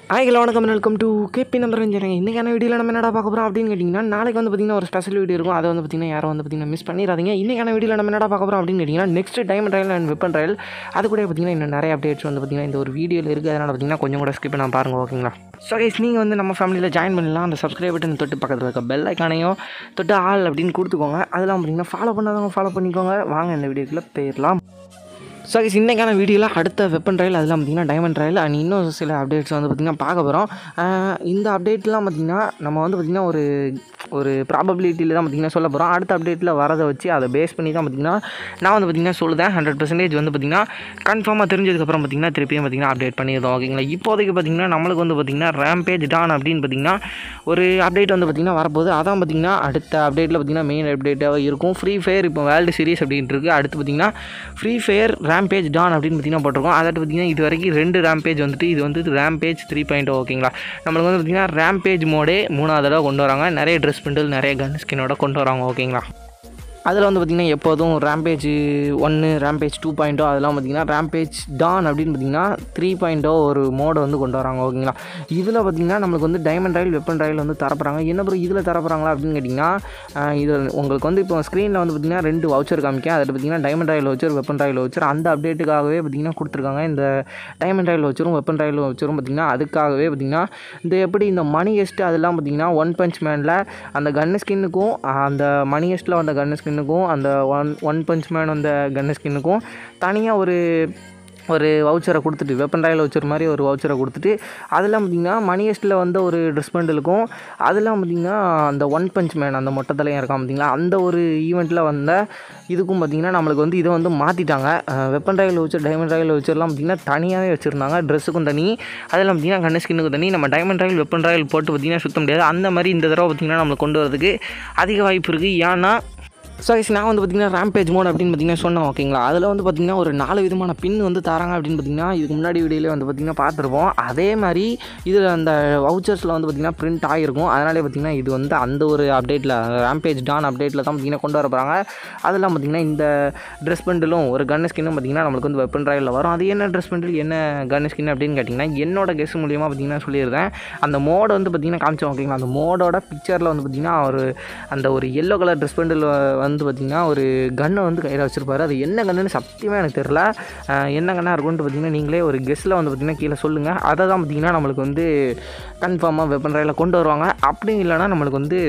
Hi வணக்கம் welcome to கேபி number ரஞ்சனங்க இன்றைக்கான வீடியோவில் நம்ம என்னடா பார்க்க போகிறோம் அப்படின்னு கேட்டிங்கன்னா நாளைக்கு வந்து பார்த்திங்கன்னா ஒரு ஸ்பெஷல் வீடியோ இருக்கும் அதை வந்து பார்த்திங்கன்னா யாரும் வந்து பார்த்திங்கன்னா மிஸ் பண்ணிடாதீங்க இன்றைக்கான வீடியோவில் நம்ம என்னடா பார்க்க போகிறோம் அப்படின்னு கேட்டிங்கன்னா next time trial and weapon trial அது கூட பார்த்திங்கன்னா இன்னும் நிறைய அப்டேட்ஸ் வந்து பார்த்திங்கன்னா இந்த ஒரு வீடியோவில் இருக்குது அதனால் பார்த்திங்கன்னா கொஞ்சம் கூட ஸ்கிப் பண்ண பாருங்கள் ஓகேங்களா ஸோ கைஸ் நீங்கள் வந்து நம்ம ஃபேமிலியில் ஜாயின் பண்ணலாம் அந்த சப்ஸ்கிரைப் பட்டன் தொட்டு பக்கத்தில் இருக்க பெல் ஐக்கானையும் தொட்டு ஆள் அப்படின்னு கொடுத்துக்கோங்க அதெல்லாம் பார்த்திங்கன்னா ஃபாலோ பண்ணாதவங்க ஃபாலோ பண்ணிக்கோங்க வாங்க இந்த வீடியோக்குள்ளே போயிடலாம் ஸோ guys, இன்னைக்கான வீடியோவில் அடுத்த வெப்பன் ட்ரையல் அதெல்லாம் பார்த்திங்கன்னா டைமண்ட் ட்ரையல் அண்ட் இன்னும் சில அப்டேட்ஸ் வந்து பார்த்திங்கன்னா பார்க்க போகிறோம் இந்த அப்டேட்லாம் பார்த்திங்கன்னா நம்ம வந்து பார்த்திங்கன்னா ஒரு ஒரு ப்ராபபிலிட்டியில் தான் பார்த்திங்கன்னா சொல்ல போகிறோம் அடுத்த அப்டேட்டில் வரதை வச்சு அதை பேஸ் பண்ணி தான் பார்த்திங்கன்னா நான் வந்து பார்த்திங்கன்னா சொல்லுதேன் ஹண்ட்ரட் பர்சன்டேஜ் வந்து பார்த்திங்கன்னா கன்ஃபார்மாக தெரிஞ்சதுக்கப்புறம் பார்த்திங்கன்னா திருப்பியும் பார்த்திங்கன்னா அப்டேட் பண்ணியிருந்தோம் ஓகேங்களா இப்போதைக்கு பார்த்திங்கன்னா நம்மளுக்கு வந்து பார்த்திங்கன்னா ரேம்பேஜ் டான் அப்படின்னு பார்த்திங்கன்னா ஒரு அப்டேட் வந்து பார்த்திங்கன்னா வரப்போகுது அதான் பார்த்திங்கன்னா அடுத்த அப்டேட்டில் பார்த்திங்கன்னா மெயின் அப்டேட்டாக இருக்கும் ஃப்ரீ ஃபயர் இப்போ வேர்ல்டு சீரிஸ் அப்படின்ட்டு இருக்குது அடுத்து பார்த்திங்கன்னா ஃப்ரீ ஃபயர் ரேம்பேஜ் டான் அப்படின்னு பார்த்திங்கன்னா போட்டிருக்கோம் அதாட்டு பார்த்திங்கன்னா இது வரைக்கும் ரெண்டு ரேம்பேஜ் வந்துட்டு இது வந்து ரேம்பேஜ் த்ரீ பாயிண்ட் ஓகேங்களா நம்மளுக்கு வந்து பார்த்திங்கன்னா ரேம்பேஜ் மோடே மூணாவது தடவை கொண்டு வராங்க நிறைய ட்ரெஸ் பிண்டில் நிறைய கன் ஸ்கின்னோட கொண்டு வராங்க ஓகேங்களா அதில் வந்து பார்த்திங்கன்னா எப்போதும் ரேம்பேஜ் ஒன்று ரேம்பேஜ் டூ பாயிண்ட்டோ அதெல்லாம் பார்த்திங்கன்னா ரேம்பேஜ் டான் அப்படின்னு பார்த்திங்கன்னா த்ரீ பாயிண்ட்டோ ஒரு மோடை வந்து கொண்டு வராங்க ஓகேங்களா இதில் பார்த்திங்கன்னா நம்மளுக்கு வந்து டைமண்ட் ராயல் வெப்பன் ராயல் வந்து தரப்போகிறாங்க என்ன ப்ரோ இதில் தரப்போகிறாங்களா அப்படின்னு கேட்டிங்கன்னா இதில் உங்களுக்கு வந்து இப்போ ஸ்க்ரீனில் வந்து பார்த்திங்கன்னா ரெண்டு வவுச்சர் காமிக்க அதில் பார்த்திங்கன்னா diamond royal voucher weapon royal voucher அந்த அப்டேட்டுக்காகவே பார்த்திங்கன்னா கொடுத்துருக்காங்க இந்த டைமண்ட் ராயல் வவுச்சரும் வெப்பன் ராயல் வவுச்சரும் பார்த்திங்கன்னா அதுக்காகவே பார்த்திங்கன்னா இந்த எப்படி இந்த மணி எஸ்ட் அதெல்லாம் பார்த்திங்கன்னா ஒன் பஞ்ச் மேனில் அந்த கன்னு ஸ்கின்னுக்கும் அந்த மணி எஸ்ட்டில் வந்த கன்னு ஸ்கின்னுக்கும் அந்த ஒன் ஒன் பஞ்ச் மேன் வந்த கன்னு ஸ்கின்னுக்கும் தனியாக ஒரு ஒரு வவுச்சரை கொடுத்துட்டு வெப்பன் ராயல் வவுச்சர் மாதிரி ஒரு வவுச்சரை கொடுத்துட்டு அதெல்லாம் பார்த்திங்கன்னா மணியஸ்ட்டில் வந்த ஒரு ட்ரெஸ் பண்டலுக்கும் அதெல்லாம் பார்த்திங்கன்னா அந்த ஒன் பஞ்ச் மேன் அந்த மொட்டை தலையும் இருக்கான் பார்த்திங்களா அந்த ஒரு ஈவெண்ட்டில் வந்த இதுக்கும் பார்த்திங்கன்னா நம்மளுக்கு வந்து இதை வந்து மாற்றிட்டாங்க weapon royal voucher diamond royal வவுச்சர்லாம் பார்த்திங்கன்னா தனியாகவே வச்சுருந்தாங்க ட்ரெஸ்ஸுக்கும் தனி அதெல்லாம் பார்த்திங்கன்னா கண்ணு ஸ்கின்னுக்கு தனி நம்ம டைமண்ட் ராயல் வெப்பன் ராயல் போட்டு பார்த்திங்கன்னா சுத்த முடியாது அந்த மாதிரி இந்த தடவை பார்த்திங்கன்னா நம்மளுக்கு கொண்டு வரதுக்கு அதிக வாய்ப்பு இருக்குது ஏன்னா ஸோ guys, நான் வந்து பார்த்திங்கன்னா ரேம்பேஜ் மோட் அப்படின்னு பார்த்தீங்கன்னா சொன்னேன் ஓகேங்களா அதில் வந்து பார்த்திங்கன்னா ஒரு நாலு விதமான பின் வந்து தராங்க அப்படின்னு பார்த்தீங்கன்னா இதுக்கு முன்னாடி வீடியோவில் வந்து பார்த்திங்கன்னா பார்த்துருப்போம் அதே மாதிரி இதில் அந்த வவுச்சர்ஸில் வந்து பார்த்திங்கன்னா பிரிண்ட் ஆகிருக்கும் அதனாலே பார்த்திங்கன்னா இது வந்து அந்த ஒரு அப்டேட்டில் ரேம்பேஜ் டான் அப்டேட்டில் தான் பார்த்திங்கன்னா கொண்டு வர போகிறாங்க அதெல்லாம் பார்த்திங்கன்னா இந்த ட்ரெஸ் பண்டிலும் ஒரு கன் ஸ்கின்னும் பார்த்திங்கன்னா நம்மளுக்கு வந்து வெப்பன் ராயில் வரும் அது என்ன ட்ரெஸ் பண்டில் என்ன கன் ஸ்கின் அப்படின்னு கேட்டிங்கன்னா என்னோட கெஸ் மூலியமாக பார்த்திங்கன்னா சொல்லியிருந்தேன் அந்த மோடை வந்து பார்த்திங்கன்னா காமிச்சோம் ஓகேங்களா அந்த மோடோட பிக்சரில் வந்து பார்த்திங்கன்னா ஒரு அந்த ஒரு எல்லோ கலர் ட்ரெஸ் பண்டில் வந்து பார்த்திங்கன்னா ஒரு கன்னை வந்து கையில் வச்சுருப்பாரு அது என்ன கன்னுன்னு சத்தியமாக எனக்கு தெரில அஹ் என்ன கன்னாக இருக்கும்னு பார்த்திங்கன்னா நீங்களே ஒரு கெஸ்ட்டில் வந்து பார்த்திங்கன்னா கீழே சொல்லுங்கள் அதை தான் பார்த்திங்கன்னா நம்மளுக்கு வந்து கன்ஃபார்மாக வெப்பன் ராயில் கொண்டு வருவாங்க அப்படி இல்லைன்னா நம்மளுக்கு வந்து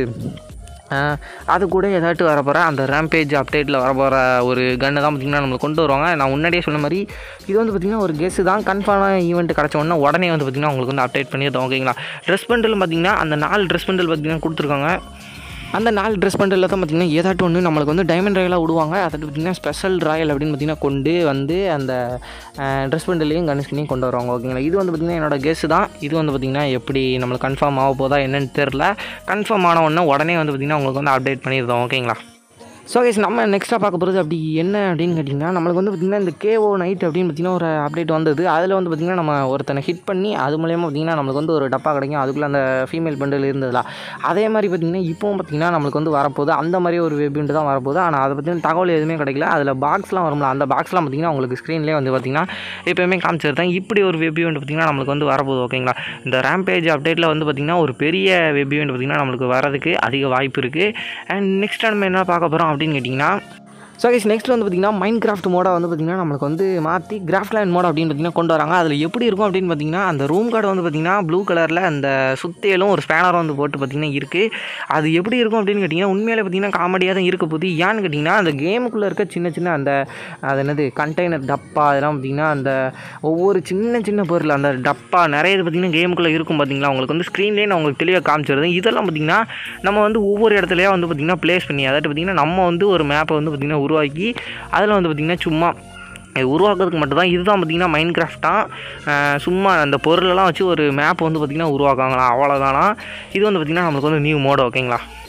அஹ் அது கூட ஏதாட்டு வரப்போகிற அந்த ரேம்பேஜ் அப்டேட்டில் வரப்போகிற ஒரு கன்னை தான் பார்த்திங்கன்னா நம்மளுக்கு கொண்டு வருவாங்க நான் முன்னாடியே சொன்ன மாதிரி இது வந்து பார்த்திங்கன்னா ஒரு கெஸ் தான் கன்ஃபார்மாக ஈவெண்ட் கிடச்ச உடனே உடனே வந்து பார்த்திங்கன்னா உங்களுக்கு வந்து அப்டேட் பண்ணியிருந்தோம் ஓகேங்களா ட்ரெஸ் பண்டில் பார்த்திங்கன்னா அந்த நாலு ட்ரெஸ் பண்டில் பார்த்திங்கன்னா கொடுத்துருக்காங்க அந்த நாலு ட்ரெஸ் பண்டில் தான் பார்த்திங்கன்னா ஏதாட்டும் ஒன்று நம்மளுக்கு வந்து டைமண்ட் ராயலாக விடுவாங்க அதை பார்த்திங்கன்னா ஸ்பெஷல் ராயல் அப்படின்னு பார்த்திங்கன்னா கொண்டு வந்து அந்த ட்ரெஸ் பண்டிலையும் கன்ஸ்கினையும் கொண்டு வருவாங்க ஓகேங்களா இது வந்து பார்த்திங்கன்னா என்னோட கெஸ் தான் இது வந்து பார்த்திங்கன்னா எப்படி நம்மளுக்கு கன்ஃபார்ம் ஆக போதா என்னன்னு தெரில கன்ஃபார்ம் ஆன உடனே உடனே வந்து பார்த்திங்கன்னா உங்களுக்கு வந்து அப்டேட் பண்ணியிருந்தோம் ஓகேங்களா ஸோ கைஸ் நம்ம நெக்ஸ்ட்டாக பார்க்க போகிறது அப்படி என்ன அப்படின்னு கேட்டிங்கன்னா நம்மளுக்கு வந்து பார்த்திங்கன்னா இந்த கேஓ நைட் அப்படின்னு பார்த்திங்கன்னா ஒரு அப்டேட் வந்தது அதில் வந்து பார்த்திங்கன்னா நம்ம ஒருத்தனை ஹிட் பண்ணி அது மூலயமா பார்த்திங்கன்னா நம்மளுக்கு வந்து ஒரு டப்பா கிடைக்கும் அதுக்குள்ளே அந்த ஃபீமேல் பண்டில் இருந்ததுல அதே மாதிரி பார்த்திங்கன்னா இப்போவும் பார்த்திங்கன்னா நம்மளுக்கு வந்து வரப்போகுது அந்த மாதிரி ஒரு வெப்யூன்ட்டு தான் வரப்போகுது ஆனால் அதை பற்றின தகவல் எதுவுமே கிடைக்கல அதில் பாக்ஸ்லாம் வரும்ல அந்த பாக்ஸ்லாம் பார்த்திங்கன்னா உங்களுக்கு ஸ்க்ரீன்லேயே வந்து பார்த்திங்கன்னா எப்போயுமே காமிச்சிருந்தேன் இப்படி ஒரு வெப்யூன்ட் பார்த்திங்கன்னா நம்மளுக்கு வந்து வரப்போகுது ஓகேங்களா இந்த ரேம்பேஜ் அப்டேட்டில் வந்து பார்த்திங்கன்னா ஒரு பெரிய வெப்யூன்ட் பார்த்திங்கன்னா நம்மளுக்கு வரதுக்கு அதிக வாய்ப்பு இருக்குது அண்ட் நெக்ஸ்ட் நம்ம என்ன பார்க்க போகிறோம் அப்படின்னு கேட்டிங்கன்னா ஸோ கைஸ் நெக்ஸ்ட் வந்து பார்த்திங்கன்னா மைண்ட் கிராஃப்ட் மோடை வந்து பார்த்திங்கன்னா நம்மளுக்கு வந்து மாற்றி கிராஃப்ட்லேண்ட் மோட் அப்படின்னு பார்த்திங்கன்னா கொண்டு வராங்க அதில் எப்படி இருக்கும் அப்படின்னு பார்த்திங்கன்னா அந்த ரூம் கார்டு வந்து பார்த்திங்கன்னா ப்ளூ கலரில் அந்த சுத்தியலும் ஒரு ஸ்பேனர் வந்து போட்டு பார்த்திங்கன்னா இருக்குது அது எப்படி இருக்கும் அப்படின்னு கேட்டிங்கன்னா உண்மையிலே பார்த்திங்கன்னா காமெடியாக தான் இருக்க போகுது ஏன்னு கேட்டிங்கன்னா அந்த கேமுக்குள்ளே இருக்க சின்ன சின்ன அந்த அது என்னது கண்டெய்னர் டப்பா அதெல்லாம் பார்த்திங்கன்னா அந்த ஒவ்வொரு சின்ன சின்ன பொருள் அந்த டப்பா நிறைய இது பார்த்திங்கன்னா கேமுக்குள்ளே இருக்கும் பார்த்திங்களா உங்களுக்கு வந்து ஸ்க்ரீன்லேயே நான் உங்களுக்கு தெளிவாக காமிச்சிருந்தேன் இதெல்லாம் பார்த்திங்கன்னா நம்ம வந்து ஒவ்வொரு இடத்துலையும் வந்து பார்த்திங்கன்னா ப்ளேஸ் பண்ணி அதாவது பார்த்திங்கன்னா நம்ம வந்து ஒரு மேப்பை வந்து பார்த்திங்கன்னா உருவாக்கி அதில் வந்து பார்த்திங்கன்னா சும்மா இது உருவாக்குறதுக்கு மட்டும்தான் இதுதான் பார்த்திங்கன்னா மைண்ட் கிராஃப்டாக சும்மா அந்த பொருளெல்லாம் வச்சு ஒரு மேப் வந்து பார்த்திங்கன்னா உருவாக்குவாங்களா அவ்வளோதானா இது வந்து பார்த்திங்கன்னா நம்மளுக்கு வந்து நியூ மோடு ஓகேங்களா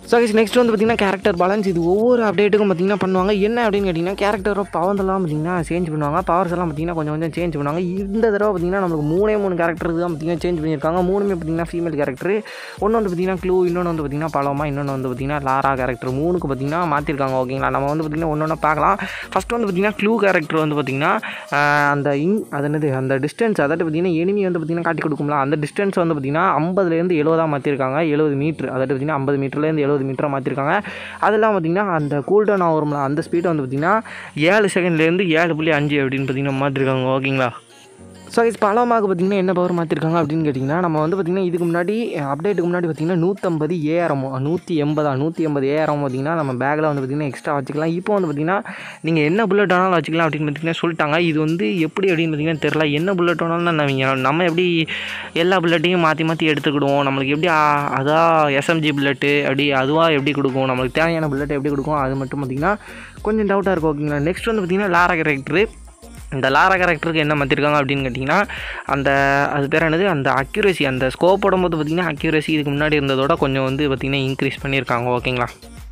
ஸோ நெக்ஸ்ட் வந்து பார்த்திங்கன்னா கேரக்டர் பேலன்ஸ் இது ஒவ்வொரு அப்டேட்டுக்கும் பார்த்திங்கன்னா பண்ணுவாங்க என்ன அப்படின்னு கேட்டிங்கன்னா கேரக்டரோட பவர்லாம் பார்த்திங்கன்னா சேஞ்ச் பண்ணுவாங்க பவர்ஸ் எல்லாம் பார்த்திங்கன்னா கொஞ்சம் கொஞ்சம் சேஞ்ச் பண்ணுவாங்க இந்த தடவை பார்த்திங்கன்னா நமக்கு மூணே மூணு கேரக்டர் தான் பார்த்திங்கன்னா சேஞ்ச் பண்ணியிருக்காங்க மூணுமே பார்த்திங்கன்னா ஃபீமேல் கேரக்டர் ஒன்று வந்து பார்த்திங்கன்னா க்ளூ இன்னொன்று வந்து பார்த்திங்கன்னா பழமா இன்னொன்று வந்து பார்த்திங்கன்னா லாரா கேரக்டர் மூணுக்கு பார்த்திங்கன்னா மாற்றிருக்காங்க ஓகேங்களா நம்ம வந்து பார்த்திங்கன்னா ஒன்று ஒன்று பார்க்கலாம் ஃபஸ்ட்டு வந்து பார்த்திங்கன்னா க்ளூ கேரக்டர் வந்து பார்த்திங்கன்னா ஆஹ், அந்த இன் அது என்னது அந்த டிஸ்டன்ஸ் அதாவது பார்த்திங்கன்னா எனிமி வந்து பார்த்திங்கன்னா காட்டி கொடுக்கும்ல அந்த டிஸ்டன்ஸ் வந்து பார்த்திங்கன்னா ஐம்பதுலேருந்து எழுபதாக மாற்றிருக்காங்க எழுபது மீட்ரு அதாவது பார்த்திங்கன்னா ஐம்பது மீட்டர்லேருந்து எழுபது மீட்டராக மாற்றிருக்காங்க அதெல்லாம் பார்த்திங்கன்னா அந்த கூல்டவுன் ஆகும்ல அந்த ஸ்பீடு வந்து பார்த்திங்கன்னா ஏழு செகண்ட்லேருந்து ஏழு புள்ளி அஞ்சு அப்படின்னு பார்த்திங்கன்னா மாற்றிருக்காங்க ஓகேங்களா ஸோ இது பலமாக பார்த்திங்கன்னா என்ன பவர் மாற்றிருக்காங்க அப்படின்னு கேட்டிங்கன்னா நம்ம வந்து பார்த்திங்கன்னா இதுக்கு முன்னாடி அப்டேட்டுக்கு முன்னாடி பார்த்திங்கன்னா நூற்றம்பது ஏஆரமோ நூற்றி எண்பதா நூற்றி எண்பது ஏஆரம் பார்த்திங்கன்னா நம்ம பேக்கில் வந்து பார்த்திங்கன்னா எக்ஸ்ட்ரா வச்சுக்கலாம் இப்போ வந்து பார்த்திங்கன்னா நீங்கள் என்ன புல்லட் வேணாலும் வச்சுக்கலாம் அப்படின்னு பார்த்திங்கன்னா சொல்லிட்டாங்க இது வந்து எப்படி அப்படின்னு பார்த்திங்கன்னா தெரில என்ன புல்லட் வேணாலும் நம்ம நம்ம எப்படி எல்லா புல்லட்டையும் மாற்றி மாற்றி எடுத்துக்கிடுவோம் நம்மளுக்கு எப்படி ஆ, அதான் எஸ்எம்ஜி புல்லட்டு அப்படி அதுவாக எப்படி கொடுக்கும் நம்மளுக்கு தேவையான புல்லட் எப்படி கொடுக்கும் அது மட்டும் பார்த்திங்கன்னா கொஞ்சம் டவுட்டாக இருக்கும் ஓகேங்களா நெக்ஸ்ட் வந்து பார்த்திங்கன்னா லாரா கேரக்டரு இந்த லாரா கேரக்டருக்கு என்ன மாற்றிருக்காங்க அப்படின்னு கேட்டிங்கன்னா அந்த அது பேர் என்னது அந்த அக்யூரசி அந்த ஸ்கோப் போடும்போது பார்த்திங்கன்னா அக்யூரசி இதுக்கு முன்னாடி இருந்ததோட கொஞ்சம் வந்து பார்த்திங்கன்னா இன்க்ரீஸ் பண்ணியிருக்காங்க ஓகேங்களா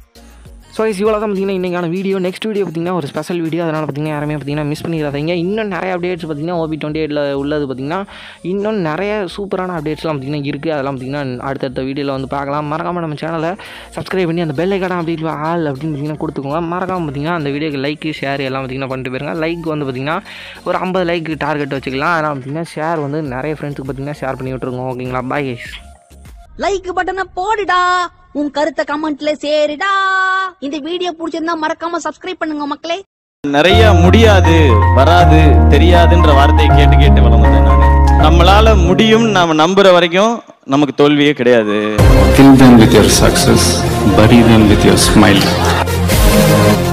ஸோ இஸ் இவ்வளோ தான் பார்த்தீங்கன்னா இன்றைக்கான வீடியோ நெக்ஸ்ட் வீடியோ பார்த்திங்கன்னா ஒரு ஸ்பெஷல் வீடியோ அதனால் பார்த்திங்கன்னா யாருமே பார்த்திங்கன்னா மிஸ் பண்ணிடாதீங்க இன்னும் நிறைய அப்டேட்ஸ் பார்த்திங்கன்னா ஓபி டுவெண்ட்டி எயிட்டில் உள்ளது பார்த்திங்கன்னா இன்னும் நிறைய சூப்பரான அப்டேட்ஸ்லாம் பார்த்திங்கன்னா இருக்குது அதெல்லாம் பார்த்திங்கன்னா அடுத்தடுத்த வீடியோவில் வந்து பார்க்கலாம் மறக்காமல் நம்ம சேனலை சப்ஸ்கிரைப் பண்ணி அந்த பெல் ஐக்கான அப்படி ஆல் அப்படின்னு பார்த்திங்கன்னா கொடுத்துக்கோங்க மறக்காமல் பார்த்திங்கன்னா அந்த வீடியோக்கு லைக் ஷேர் எல்லாம் பார்த்திங்கன்னா பண்ணிட்டு போயிருங்க லைக் வந்து பார்த்திங்கன்னா ஒரு ஐம்பது லைக் டார்கெட் வச்சுக்கலாம் அதனால் பார்த்திங்கன்னா ஷேர் வந்து நிறைய ஃப்ரெண்ட்ஸுக்கு பார்த்திங்கன்னா ஷேர் பண்ணி விட்ருங்க ஓகேங்களா பாய் கைஸ் லைக் பட்டனை போடுடா உன் கருத்தை கமெண்ட்ல சேருடா இந்த வீடியோ பிடிச்சிருந்தா மறக்காம சப்ஸ்கிரைப் பண்ணுங்க மக்களே நிறைய முடியாது வராது தெரியாதுன்ற வார்த்தையை கேட்டு கேட்டு வளர்ந்தேன் நான் நம்மளால முடியும் நாம நம்புற வரைக்கும் நமக்கு தோல்வியே கிடையாது Kill them with your success, bury them with your smile.